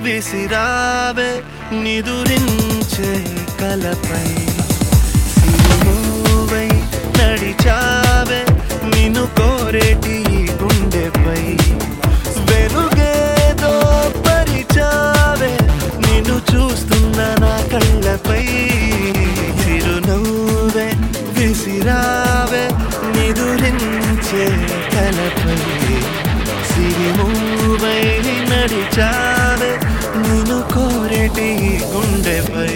విసిరావే నిదురించే కలపై సిరుమూవై నడిచావే నిన్ను కోరేటి ఈ గుండెపై వెలుగేదో పరిచావే నిన్ను చూస్తున్న నా కళ్ళపై చిరునవ్వే విసిరావే నిదురించే కలపై సిరిమూవై నడిచావే నిన్ను కోరేటి ఈ గుండెపై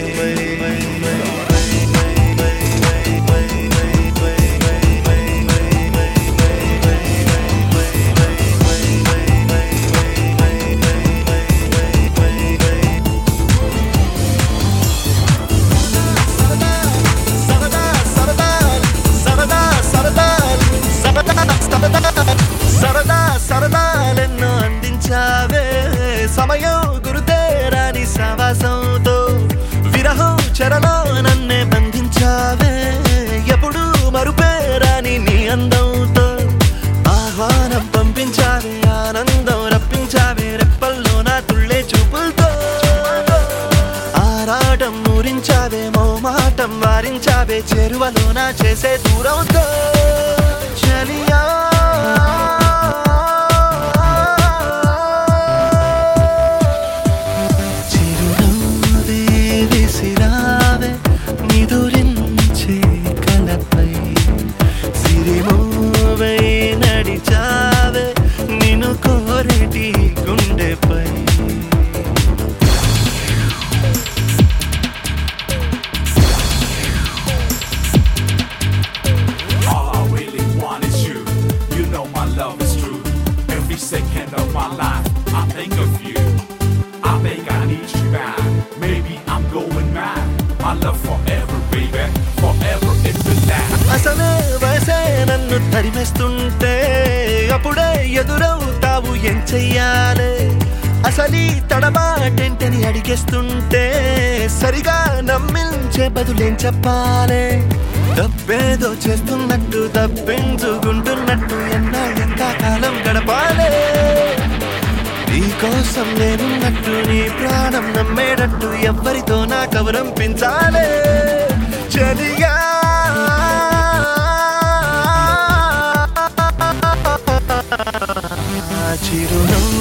సరదా సరదా సరదా సరదా సరదా సరదా సరదా సరదాలెన్నో అందించావే సమయం గురుతేరాని సావాసంతో విరహం చెరలో నన్నే బంధించావే ఎప్పుడు మరుపేరాని నీ అందంతో ఆహ్వానం పంపించావే ఆనందం రప్పించావే రెప్పల్లో నా తుళ్ళే చూపులతో ఆరాటం ఊరించావే మౌమాటం వారించావే చెరువలో నా చేసే దూరంతో చలియా చిరునవ్వే విసిరావే నిదురించే కలపై సిరిమూవై నడిచావే నిన్ను కోరేటి గుండెపై All I really want is you. You know my love is true. Every second of my life, I think of you. I think I need you back. Maybe I'm going mad. My love forever, baby. Forever it will last. అసలే వయసే నన్ను తరిమేస్తుంటే అప్పుడే ఎదురవుతావు ఏం చెయ్యాలే అసలీ తడబాటేంటని అడిగేస్తుంటే సరిగా నమ్మించే బదులేం చెప్పాలే తప్పేదో చేస్తున్నట్టు తప్పించుకుంటున్నట్టు ఎన్నాళ్ళెంకా కాలం గడపాలే నీ కోసం నేనున్నట్టు నీ ప్రాణం నమ్మేటట్టు ఎవ్వరితో నా కవరంపించాలే చలియా చిరునవ్వు